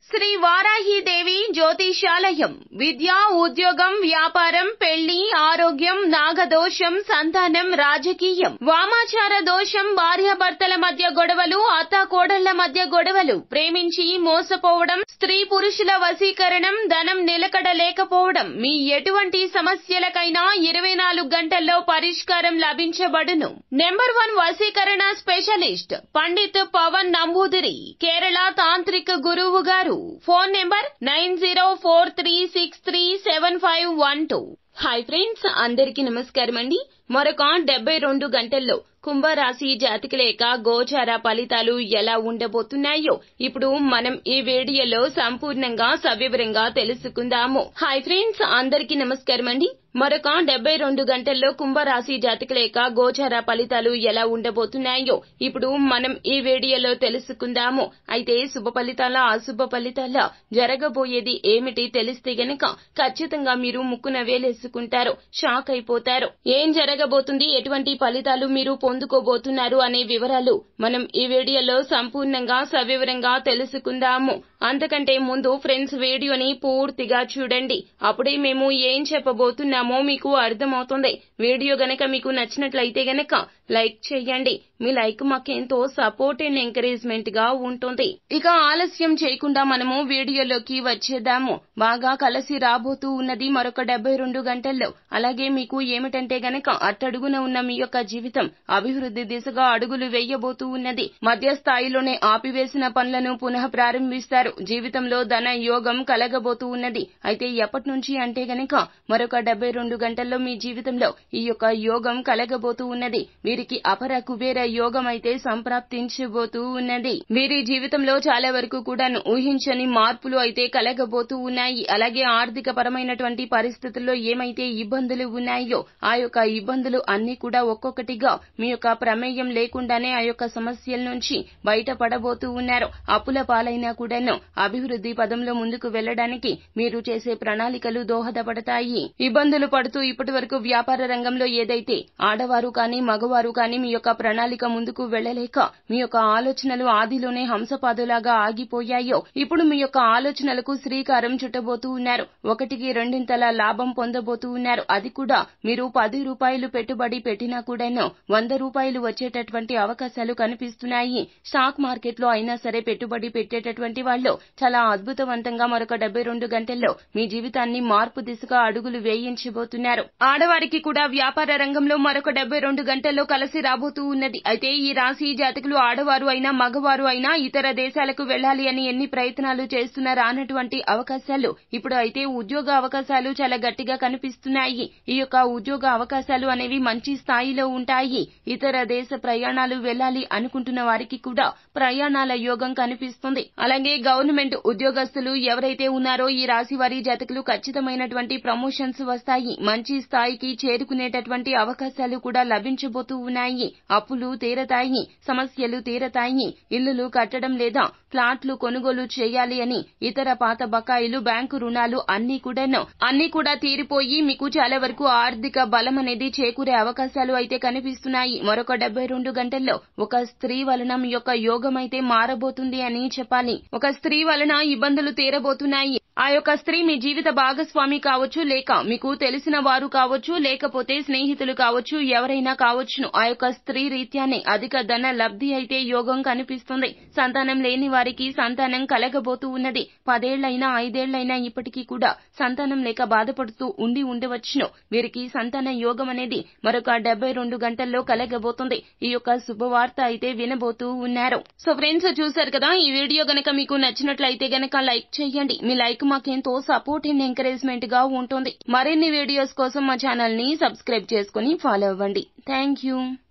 శ్రీ వారాహిదేవి జ్యోతిషాలయం విద్య ఉద్యోగం వ్యాపారం పెళ్లి ఆరోగ్యం నాగదోషం సంతానం రాజకీయం వామాచార దోషం భార్యాభర్తల మధ్య గొడవలు అత్తాకోడళ్ల మధ్య గొడవలు ప్రేమించి మోసపోవడం స్త్రీ పురుషుల వశీకరణం ధనం నిలకడ లేకపోవడం మీ ఎటువంటి సమస్యలకైనా ఇరవై నాలుగు గంటల్లో పరిష్కారం లభించబడును నెంబర్ వన్ వశీకరణ స్పెషలిస్ట్ పండిత్ పవన్ నంబూదిరి కేరళ తాంత్రిక గురువు గారు phone number nine zero four three six three seven five one two hi friends అందరికీ నమస్కారం అండి మరొక డెబ్బై రెండు గంటల్లో కుంభరాశి జాతకులేక గోచార ఫలితాలు ఎలా ఉండబోతున్నాయో ఇప్పుడు మనం ఈ వీడియోలో సంపూర్ణంగా సవివరంగా తెలుసుకుందాము హాయ్ ఫ్రెండ్స్ అందరికీ నమస్కారం అండి మరొక డెబ్బై రెండు గంటల్లో కుంభరాశి జాతకులేక గోచార ఫలితాలు ఎలా ఉండబోతున్నాయో ఇప్పుడు మనం ఈ వీడియోలో తెలుసుకుందాము అయితే శుభ ఫలితాల అశుభ ఫలితాల జరగబోయేది ఏమిటి తెలిస్తే గనక ఖచ్చితంగా మీరు ముక్కున వేలేసుకుంటారు షాక్ అయిపోతారు ఏం జరగబోతుంది ఎటువంటి ఫలితాలు మీరు పొందుకోబోతున్నారు అనే వివరాలు మనం ఈ వీడియోలో సంపూర్ణంగా సవివరంగా తెలుసుకుందాము అంతకంటే ముందు ఫ్రెండ్స్ వీడియోని పూర్తిగా చూడండి అప్పుడే మేము ఏం చెప్పబోతున్నామో మీకు అర్థమవుతుంది వీడియో గనక మీకు నచ్చినట్లయితే గనక లైక్ చేయండి మీ లైక్ మాకెంతో సపోర్ట్ అండ్ ఎంకరేజ్మెంట్ గా ఉంటుంది ఇక ఆలస్యం చేయకుండా మనము వీడియోలోకి వచ్చేద్దాము బాగా కలిసి రాబోతూ ఉన్నది మరొక డెబ్బై రెండు గంటల్లో అలాగే మీకు ఏమిటంటే గనక అట్టడుగున ఉన్న మీ యొక్క జీవితం అభివృద్ధి దిశగా అడుగులు వేయబోతూ ఉన్నది మధ్య స్థాయిలోనే ఆపివేసిన పనులను పునః ప్రారంభిస్తారు జీవితంలో ధన యోగం కలగబోతూ ఉన్నది అయితే ఎప్పటి నుంచి అంటే గనక మరొక డెబ్బై రెండు గంటల్లో మీ జీవితంలో ఈ యొక్క యోగం కలగబోతూ ఉన్నది వీరికి అపర కుబేర యోగం అయితే సంప్రాప్తించబోతూ ఉన్నది వీరి జీవితంలో చాలా వరకు కూడాను ఊహించని మార్పులు అయితే కలగబోతూ ఉన్నాయి అలాగే ఆర్థిక పరమైనటువంటి పరిస్థితుల్లో ఏమైతే ఇబ్బందులు ఉన్నాయో ఆ యొక్క ఇబ్బందులు అన్ని కూడా ఒక్కొక్కటిగా మీ యొక్క ప్రమేయం లేకుండానే ఆ యొక్క సమస్యల నుంచి బయటపడబోతూ ఉన్నారు అప్పుల పాలైనా కూడాను అభివృద్ధి పదంలో ముందుకు వెళ్లడానికి మీరు చేసే ప్రణాళికలు దోహదపడతాయి ఇబ్బందులు పడుతూ ఇప్పటి వరకు వ్యాపార రంగంలో ఏదైతే ఆడవారు కానీ మగవారు కానీ మీ యొక్క ప్రణాళిక ముందుకు వెళ్లలేక మీ యొక్క ఆలోచనలు ఆదిలోనే హంసపాదులాగా ఆగిపోయాయో ఇప్పుడు మీ యొక్క ఆలోచనలకు శ్రీకారం చుట్టబోతూ ఉన్నారు ఒకటికి రెండింతల లాభం పొందబోతూ ఉన్నారు అది కూడా మీరు పది రూపాయలు పెట్టుబడి పెట్టినా కూడాను వంద రూపాయలు వచ్చేటటువంటి అవకాశాలు కనిపిస్తున్నాయి స్టాక్ మార్కెట్ లో అయినా సరే పెట్టుబడి పెట్టేటటువంటి వాళ్ళు చాలా అద్భుతవంతంగా మరొక డెబ్బై రెండు గంటల్లో మీ జీవితాన్ని మార్పు దిశగా అడుగులు వేయించబోతున్నారు ఆడవారికి కూడా వ్యాపార రంగంలో మరొక డెబ్బై రెండు గంటల్లో కలిసి రాబోతూ ఉన్నది అయితే ఈ రాశి జాతకులు ఆడవారు అయినా మగవారు అయినా ఇతర దేశాలకు వెళ్లాలి అని ఎన్ని ప్రయత్నాలు చేస్తున్నారా అన్నటువంటి అవకాశాలు ఇప్పుడు అయితే ఉద్యోగ అవకాశాలు చాలా గట్టిగా కనిపిస్తున్నాయి ఈ యొక్క ఉద్యోగ అవకాశాలు అనేవి మంచి స్థాయిలో ఉంటాయి ఇతర దేశ ప్రయాణాలు వెళ్లాలి అనుకుంటున్న వారికి కూడా ప్రయాణాల యోగం కనిపిస్తుంది అలాగే గవర్నమెంట్ ఉద్యోగస్తులు ఎవరైతే ఉన్నారో ఈ రాశి వారి జాతకులు ఖచ్చితమైనటువంటి ప్రమోషన్స్ వస్తాయి మంచి స్థాయికి చేరుకునేటటువంటి అవకాశాలు కూడా లభించబోతూ ఉన్నాయి అప్పులు తీరతాయి సమస్యలు తీరతాయి ఇల్లులు కట్టడం లేదా ఫ్లాట్లు కొనుగోలు చేయాలి అని ఇతర పాత బకాయిలు బ్యాంకు రుణాలు అన్ని కూడాను అన్ని కూడా తీరిపోయి మీకు చాలా వరకు ఆర్థిక బలం అనేది చేకూరే అవకాశాలు అయితే కనిపిస్తున్నాయి మరొక డెబ్బై రెండు గంటల్లో ఒక స్త్రీ వలన మీ యొక్క యోగం అయితే మారబోతుంది అని చెప్పాలి ఒక స్త్రీ వలన ఇబ్బందులు తీరబోతున్నాయి ఆ యొక్క స్త్రీ మీ జీవిత భాగస్వామి కావచ్చు లేక మీకు తెలిసిన వారు కావచ్చు లేకపోతే స్నేహితులు కావచ్చు ఎవరైనా కావచ్చును ఆ యొక్క స్త్రీ రీత్యానే అధిక ధన లబ్ధి అయితే యోగం కనిపిస్తుంది సంతానం లేని వారికి సంతానం కలగబోతూ ఉన్నది పదేళ్లైనా ఐదేళ్లైనా ఇప్పటికీ కూడా సంతానం లేక బాధపడుతూ ఉండి ఉండవచ్చును వీరికి సంతాన యోగం అనేది మరొక డెబ్బై రెండు గంటల్లో కలగబోతుంది ఈ యొక్క శుభవార్త అయితే వినబోతూ ఉన్నారు సో ఫ్రెండ్స్ చూశారు కదా ఈ వీడియో గనక మీకు నచ్చినట్లయితే గనక లైక్ చేయండి మీ లైక్ మాకెంతో సపోర్ట్ అండ్ ఎంకరేజ్మెంట్ గా ఉంటుంది మరిన్ని వీడియోస్ కోసం మా ఛానల్ ని సబ్స్క్రైబ్ చేసుకుని ఫాలో అవ్వండి థ్యాంక్ యూ